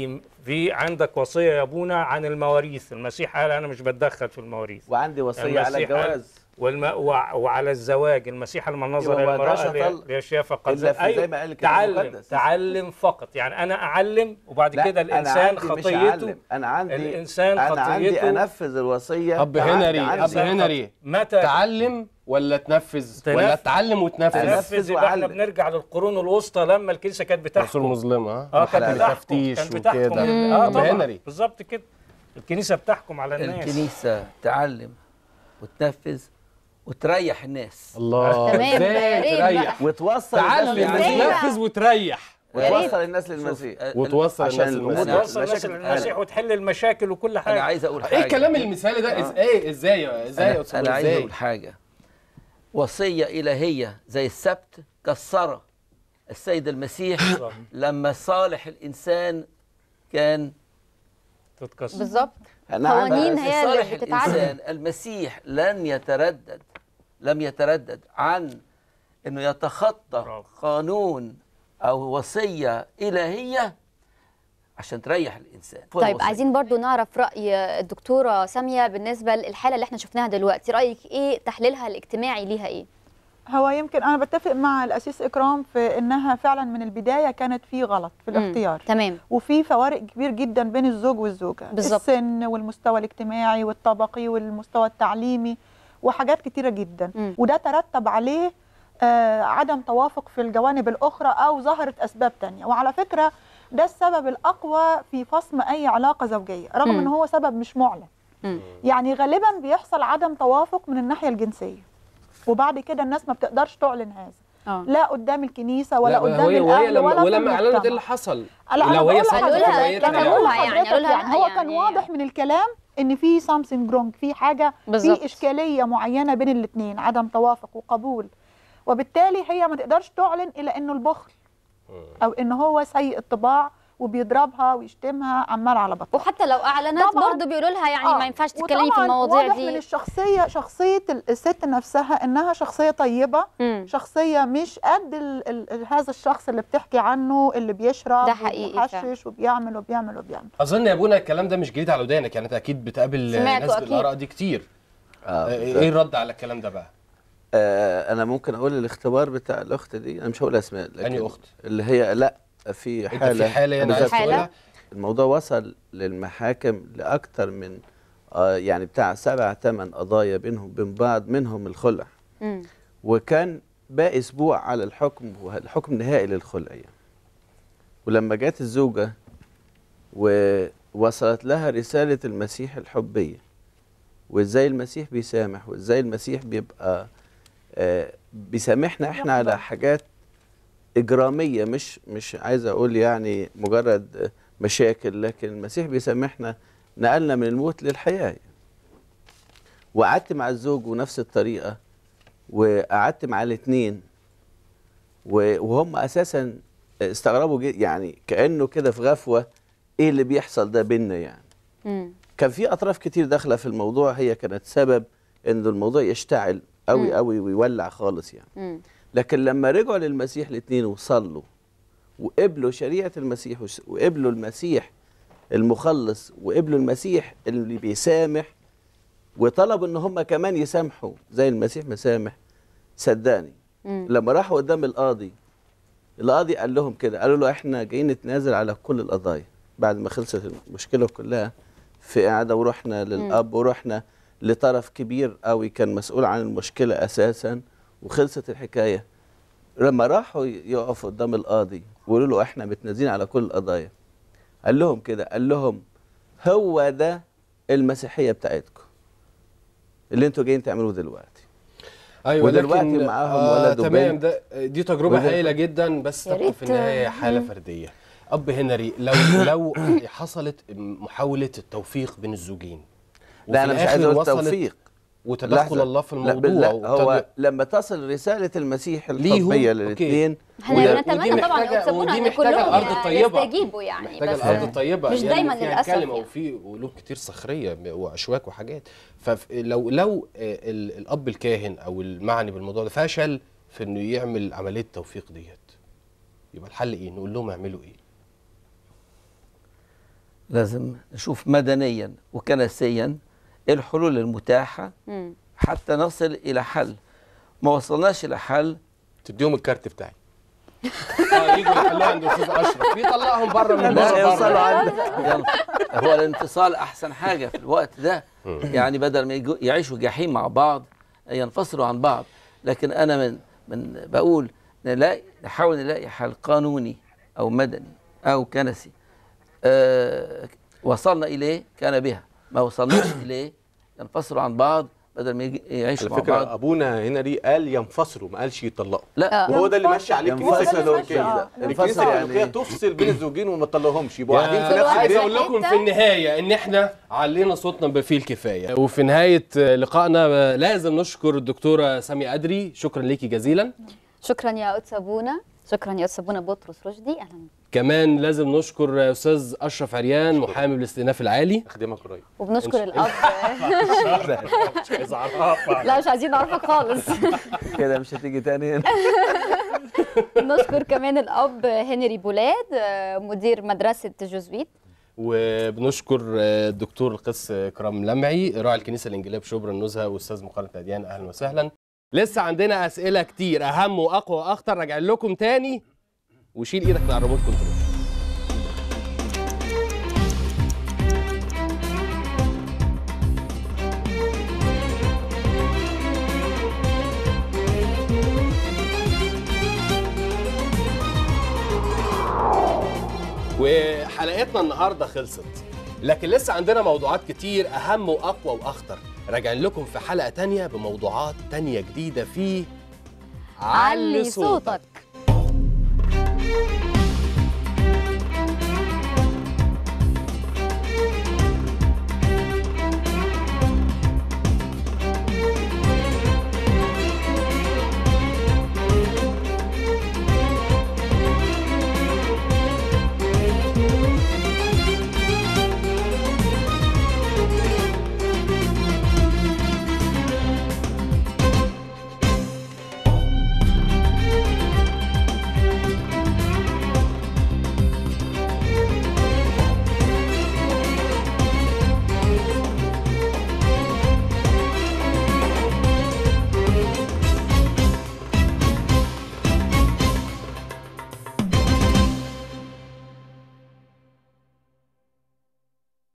في في عندك وصيه يا ابونا عن المواريث المسيح قال انا مش بتدخل في المواريث وعندي وصيه على المسيح قال- الجواز والم... وع- وعلى الزواج المسيح لما نظر يبقى ما المرأة أقدرش أطلق ليشافى قد إلا في- أيوة. زي ما قال الكتاب تعلم المقدس. تعلم فقط يعني انا اعلم وبعد لا، كده أنا الانسان عندي مش خطيته أعلم. انا عندي الانسان انا عندي خطيته انفذ الوصيه اب عندي- هنري عندي اب هنري متى تعلم ولا تنفذ تنفذ. ولا تعلم وتنفذ تنفذ تنفذ يبقى احنا وعلم. بنرجع للقرون الوسطى لما الكنيسه كانت رسول بتحكم مظلمه ها اه كانت محل بتحكم تفتيش كانت بتحكم وكده اه اب طبعا هنري بالظبط كده الكنيسه بتحكم على الناس الكنيسة تعلم وتنفذ وتريح الناس الله تمام، يا ازاي ريت تريح وتوصل تعلم الناس إزاي للمسيح. بقى؟ وتنفذ وتريح وتوصل الناس للمسيح وتوصل عشان الناس الأمور للمسيح. وتوصل الناس مشاكل للمسيح الحياة. وتحل المشاكل وكل حاجه أنا عايز أقول حاجة ايه الكلام المثالي ده إز- ايه ازاي ازاي يا أنا, استاذ أنا عايز ازاي أقول حاجة وصية إلهية زي السبت كسرة السيد المسيح لما صالح الإنسان كان تتكسر بالظبط أنا عندي- قوانين بس هي صالح اللي بتتعلم الإنسان المسيح لن يتردد لم يتردد عن أنه يتخطى برافو. قانون أو وصية إلهية عشان تريح الإنسان طيب عايزين برضو نعرف رأي الدكتورة سامية بالنسبة للحالة اللي احنا شفناها دلوقتي رأيك ايه تحليلها الاجتماعي ليها ايه هو يمكن انا بتفق مع الاسيس اكرام في انها فعلا من البدايه كانت في غلط في مم. الاختيار تمام وفي فوارق كبير جدا بين الزوج والزوجه بالظبط. السن والمستوى الاجتماعي والطبقي والمستوى التعليمي وحاجات كتيره جدا مم. وده ترتب عليه آه عدم توافق في الجوانب الاخرى او ظهرت اسباب تانية وعلى فكره ده السبب الاقوى في فصم اي علاقه زوجيه رغم مم. ان هو سبب مش معلن مم. يعني غالبا بيحصل عدم توافق من الناحيه الجنسيه وبعد كده الناس ما بتقدرش تعلن هذا اه لا قدام الكنيسه ولا لا قدام وهي وهي الاهل لما ولا في ولما اعلنت ايه المجتمع. اللي حصل لا أنا لو هي بقول صاحبه قالوا لها- روايتها كانوا انا قالوا بقول لها يعني، لحضرتك قالوا لها يعني هو يعني- كان واضح من الكلام ان في سامثينج رونج في حاجه بالظبط. في اشكاليه معينه بين الاثنين عدم توافق وقبول وبالتالي هي ما تقدرش تعلن الى انه البخل او ان هو سيء الطباع وبيضربها ويشتمها عمال على بطال وحتى لو اعلنت طبعاً. برضه بيقولوا لها يعني آه. ما ينفعش تتكلمي في وطبعاً المواضيع واضح دي من الشخصيه شخصيه الست نفسها انها شخصيه طيبه مم. شخصيه مش قد ال ال ال هذا الشخص اللي بتحكي عنه اللي بيشرب ده حقيقي فعلا. وبيحشش وبيعمل وبيعمل وبيعمل اظن يا ابونا الكلام ده مش جديد على ودانك يعني انت اكيد بتقابل سمعته ناس أكيد. بالاراء دي كتير آه ايه الرد على الكلام ده بقى آه انا ممكن اقول الاختبار بتاع الاخت دي انا مش هقول اسماء لكن أنهي أخت؟ اللي هي لا في انت حاله في حاله انا عايز بالظبط. حالة؟ تقولها الموضوع وصل للمحاكم لاكثر من آه يعني بتاع سبع ثمان قضايا بينهم بين بعض منهم الخلع مم. وكان باقي اسبوع على الحكم الحكم النهائي للخلع يعني ولما جت الزوجه ووصلت لها رساله المسيح الحبيه وازاي المسيح بيسامح وازاي المسيح بيبقى آه بيسامحنا احنا على حاجات اجراميه مش مش عايز اقول يعني مجرد آه، مشاكل لكن المسيح بيسامحنا نقلنا من الموت للحياه وقعدت مع الزوج ونفس الطريقه وقعدت مع الاثنين وهم اساسا استغربوا جد يعني كانه كده في غفوه ايه اللي بيحصل ده بينا يعني مم. كان في اطراف كتير داخله في الموضوع هي كانت سبب ان الموضوع يشتعل قوي مم. قوي ويولع خالص يعني مم. لكن لما رجعوا للمسيح الاثنين وصلوا وقبلوا شريعه المسيح وس- وقبلوا المسيح المخلص وقبلوا المسيح اللي بيسامح وطلبوا ان هم كمان يسامحوا زي المسيح مسامح صدقني مم. لما راحوا قدام القاضي القاضي قال لهم كده قالوا له احنا جايين نتنازل على كل القضايا بعد ما خلصت المشكله كلها في قعده ورحنا للاب ورحنا لطرف كبير قوي كان مسؤول عن المشكله اساسا وخلصت الحكايه لما راحوا يقفوا قدام القاضي ويقولوا له احنا متنازلين على كل القضايا قال لهم كده قال لهم هو ده المسيحيه بتاعتكم اللي انتوا جايين تعملوه دلوقتي ايوه ودلوقتي لكن معاهم آه ولد تمام وبنت. ده دي تجربه وده- هايله جدا بس يا تبقى في ريت، النهايه حاله مم. فرديه اب هنري لو لو حصلت محاوله التوفيق بين الزوجين لا انا وفي مش عايز الآخر اقول وصلت توفيق وتدخل لحظة. الله في لا, الموضوع لا وابتدى- هو لما تصل رساله المسيح ليهم، الحبيه أوكي. للاثنين احنا وده- نتمنى ودي طبعا محتاجة- يكسبونا ودي ان محتاجة كلهم الأرض الطيبة. يستجيبوا يعني محتاجه بس الارض الطيبه مش يعني دايما فيها للاسف كلمه يعني. وفي قلوب كتير صخريه واشواك وحاجات فلو لو آه، ال- الاب الكاهن او المعني بالموضوع ده فشل في انه يعمل عمليه توفيق ديت يبقى الحل ايه نقول لهم اعملوا ايه لازم نشوف مدنيا وكنسيا إيه الحلول المتاحة مم. حتى نصل إلى حل ما وصلناش إلى حل تديهم الكارت بتاعي اه يجوا يحلوها عند الاستاذ اشرف يطلعهم بره من لا بره يوصلوا بره عند يعني هو الانفصال احسن حاجه في الوقت ده يعني بدل ما يجو- يعيشوا جحيم مع بعض ينفصلوا عن بعض لكن انا من من بقول نلاقي نحاول نلاقي حل قانوني او مدني او كنسي آه وصلنا اليه كان بها ما وصلناش اليه ينفصلوا عن بعض بدل ما يجي- يعيشوا على مع فكره بعض ابونا هنري قال ينفصلوا ما قالش يطلقوا لا آه. وهو ده اللي ماشي عليه ينفصل. الكنيسه هو ده اللي ماشي، الكاثوليكيه آه. الكنيسه ينفصل يعني الكاثوليكيه إيه؟ تفصل بين الزوجين وما تطلقهمش يبقوا قاعدين في يا- نفس عايز البيت اقول لكم في النهايه ان احنا علينا صوتنا بفيه الكفايه وفي نهايه لقائنا لازم نشكر الدكتوره ساميه ادري شكرا ليكي جزيلا شكرا يا قدس ابونا شكرا يا قدس ابونا بطرس رشدي اهلا كمان لازم نشكر استاذ اشرف عريان محامي بالاستئناف العالي اخدمك قريب وبنشكر الاب مش عايز اعرفها لا مش عايزين نعرفك خالص كده مش هتيجي تاني هنا نشكر كمان الاب هنري بولاد آه، مدير مدرسه جوزويت وبنشكر الدكتور القس كرام لمعي راعي الكنيسه الانجيليه بشبرا النزهه واستاذ مقارنه اديان اهلا وسهلا لسه عندنا اسئله كتير اهم واقوى واخطر راجع لكم تاني وشيل ايدك من على الريموت كنترول وحلقتنا النهارده خلصت لكن لسه عندنا موضوعات كتير اهم واقوى واخطر راجعين لكم في حلقه تانية بموضوعات تانية جديده في علي صوتك